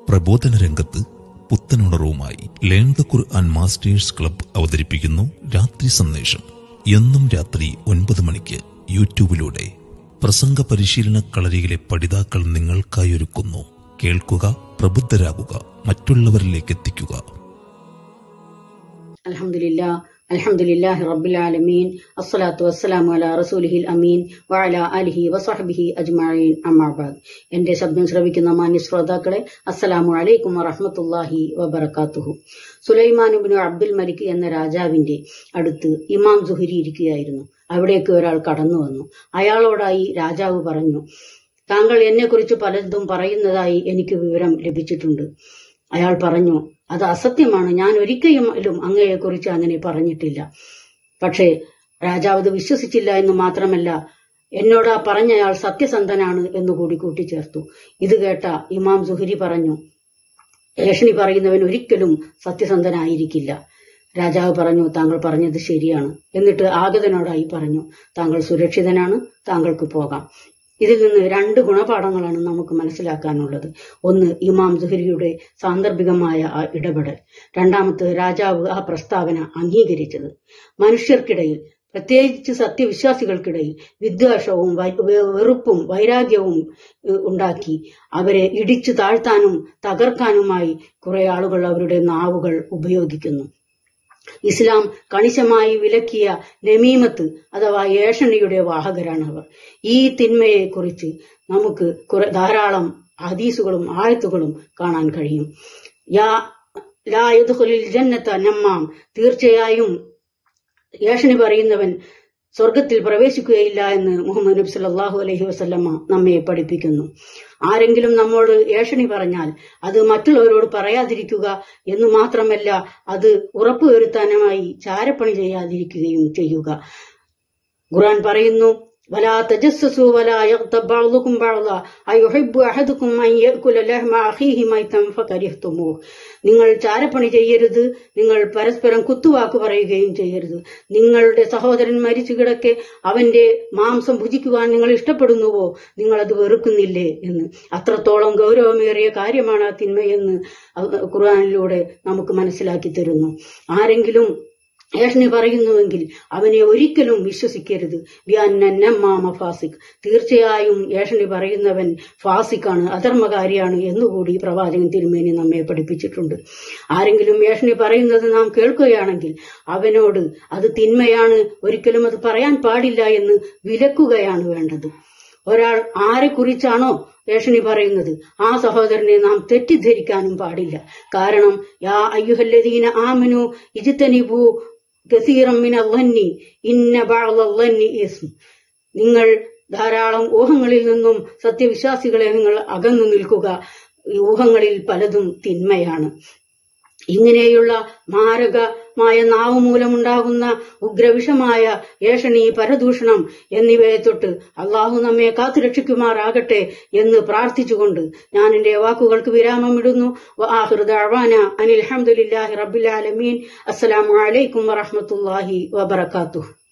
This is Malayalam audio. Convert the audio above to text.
പ്രബോധന രംഗത്ത് പുത്തനുണർവുമായി learn the Quran masters club അവതരിപ്പിക്കുന്നു രാത്രി സന്ദേശം എന്നും രാത്രി ഒൻപത് മണിക്ക് യൂട്യൂബിലൂടെ പ്രസംഗ പരിശീലന കളരിയിലെ പഠിതാക്കൾ നിങ്ങൾക്കായി ഒരുക്കുന്നു കേൾക്കുക പ്രബുദ്ധരാകുക മറ്റുള്ളവരിലേക്ക് എത്തിക്കുക الحمد لله الحمد لله رب العالمين الصلاة والسلام على رسوله الأمين وعلى آله وصحبه أجمعين أما بعد എന്റെ ശബ്ദം ശ്രവിക്കുന്ന മാന്യ ശ്രോതാക്കളെ അസ്സലാമു അലൈക്കും വറഹ്മത്തുള്ളാഹി വബറകാതുഹു സുലൈമാൻ ഇബ്നു അബ്ദുൽ മലിക് എന്ന രാജാവിന്റെ അടുത്ത് ഇമാം സുഹരി ഇരിക്കുകയായിരുന്നു അവിടേക്ക് ഒരാൾ കടന്നു വന്നു അയാളോടായി രാജാവ് പറഞ്ഞു താങ്കൾ എന്നെക്കുറിച്ച് പലതും പറയുന്നതായി എനിക്ക് വിവരം ലഭിച്ചിട്ടുണ്ട് അയാൾ പറഞ്ഞു അത് അസത്യമാണ് ഞാൻ ഒരിക്കലും അങ്ങയെക്കുറിച്ച് അങ്ങനെ പറഞ്ഞിട്ടില്ല പക്ഷേ രാജാവ് അത് വിശ്വസിച്ചില്ല എന്ന് മാത്രമല്ല എന്നോട് ആ പറഞ്ഞയാൾ സത്യസന്ധനാണ് എന്നുകൂടി കൂട്ടിച്ചേർത്തു ഇത് കേട്ട ഇമാം സുഹരി പറഞ്ഞു ഏഷണി പറയുന്നവൻ ഒരിക്കലും സത്യസന്ധനായിരിക്കില്ല രാജാവ് പറഞ്ഞു താങ്കൾ പറഞ്ഞത് ശരിയാണ് എന്നിട്ട് ആഗതനോടായി പറഞ്ഞു താങ്കൾ സുരക്ഷിതനാണ് താങ്കൾക്ക് പോകാം ഇതിൽ നിന്ന് രണ്ട് ഗുണപാഠങ്ങളാണ് നമുക്ക് മനസ്സിലാക്കാനുള്ളത് ഒന്ന് ഇമാം സുഹരിയുടെ സാന്ദർഭികമായ ആ ഇടപെടൽ രണ്ടാമത് രാജാവ് ആ പ്രസ്താവന അംഗീകരിച്ചത് മനുഷ്യർക്കിടയിൽ പ്രത്യേകിച്ച് സത്യവിശ്വാസികൾക്കിടയിൽ വിദ്വേഷവും വൈ- വെ- വെറുപ്പും വൈരാഗ്യവും ഏഹ്, ഉണ്ടാക്കി അവരെ ഇടിച്ചു താഴ്ത്താനും തകർക്കാനുമായി കുറെ ആളുകൾ അവരുടെ നാവുകൾ ഉപയോഗിക്കുന്നു ഇസ്ലാം കണിശമായി വിലക്കിയ നമീമത്ത് അഥവാ ഏഷണിയുടെ വാഹകരാണ് അവർ ഈ തിന്മയെ കുറിച്ച് നമുക്ക് കുറെ ധാരാളം ഹദീസുകളും ആയത്തുകളും കാണാൻ കഴിയും യാ ലാ യദ്ഖുലുൽ ജന്നത നമ്മാം തീർച്ചയായും ഏഷണി പറയുന്നവൻ സ്വർഗത്തിൽ പ്രവേശിക്കുകയില്ല എന്ന് മുഹമ്മദ് നബി സല്ലല്ലാഹു അലൈഹി വസല്ലമ നമ്മെ പഠിപ്പിക്കുന്നു ആരെങ്കിലും നമ്മോട് ഏഷണി പറഞ്ഞാൽ അത് മറ്റുള്ളവരോട് പറയാതിരിക്കുക എന്ന് മാത്രമല്ല അത് ഉറപ്പുവരുത്താനുമായി ചാരപ്പണി ചെയ്യാതിരിക്കുകയും ചെയ്യുക ഖുർആൻ പറയുന്നു വലാ തജസ്സസു വലാ യഗ്തബ് ബഅ്ദുകും ബഅ്ദ അയുഹിബ്ബു അഹദുക്കും അൻ യഅകുല ലഹ്മ അഖീഹി മൈതൻ ഫകരിഹ്തുമൂഹ് നിങ്ങൾ ചാരപ്പണി ചെയ്യരുത് നിങ്ങൾ പരസ്പരം കുത്തുവാക്ക് പറയുകയും ചെയ്യരുത് നിങ്ങളുടെ സഹോദരൻ മരിച്ചു കിടക്കെ അവന്റെ മാംസം ഭുജിക്കുവാൻ നിങ്ങൾ ഇഷ്ടപ്പെടുന്നുവോ നിങ്ങൾ അത് വെറുക്കുന്നില്ലേ എന്ന് അത്രത്തോളം ഗൗരവമേറിയ കാര്യമാണ് ആ തിന്മയെന്ന് അഹ് ഖുർആനിലൂടെ നമുക്ക് മനസ്സിലാക്കി തരുന്നു ആരെങ്കിലും ഏഷണി പറയുന്നുവെങ്കിൽ അവനെ ഒരിക്കലും വിശ്വസിക്കരുത് വ്യാന്നമ്മാമ ഫാസിഖ് തീർച്ചയായും ഏഷണി പറയുന്നവൻ ഫാസിക്കാണ് അധർമ്മകാരിയാണ് എന്നുകൂടി പ്രവാചകൻ തിരുമേനി നമ്മെ പഠിപ്പിച്ചിട്ടുണ്ട് ആരെങ്കിലും ഏഷണി പറയുന്നത് നാം കേൾക്കുകയാണെങ്കിൽ അവനോട് അത് തിന്മയാണ് ഒരിക്കലും അത് പറയാൻ പാടില്ല എന്ന് വിലക്കുകയാണ് വേണ്ടത് ഒരാൾ ആരെ കുറിച്ചാണോ ഏഷണി പറയുന്നത് ആ സഹോദരനെ നാം തെറ്റിദ്ധരിക്കാനും പാടില്ല കാരണം യാ അയ്യുഹല്ലദീന ആമനു ഇജ്തനിബു കസീറം മിന ളന്നി ഇന്ന ബഅദ ളന്നി ഇസ്ം നിങ്ങൾ ധാരാളം ഊഹങ്ങളിൽ നിന്നും സത്യവിശ്വാസികളെ നിങ്ങൾ അകന്നു നിൽക്കുക ഈ ഊഹങ്ങളിൽ പലതും തിന്മയാണ് ഇങ്ങനെയുള്ള മാരകമായ നാവ് മൂലമുണ്ടാകുന്ന ഉഗ്രവിഷമായ ഏഷണി പരദൂഷണം എന്നിവയെ തൊട്ട് അള്ളാഹു നമ്മെ കാത്തുരക്ഷിക്കുമാറാകട്ടെ എന്ന് പ്രാർത്ഥിച്ചുകൊണ്ട് ഞാൻ എന്റെ വാക്കുകൾക്ക് വിരാമമിടുന്നു അനിൽ അനിൽഹമുല്ലാഹി റബ്ബിൽ ആലമീൻ അസ്സലാമു അലൈക്കും വറഹ്മത്തുള്ളാഹി വബറകാതുഹു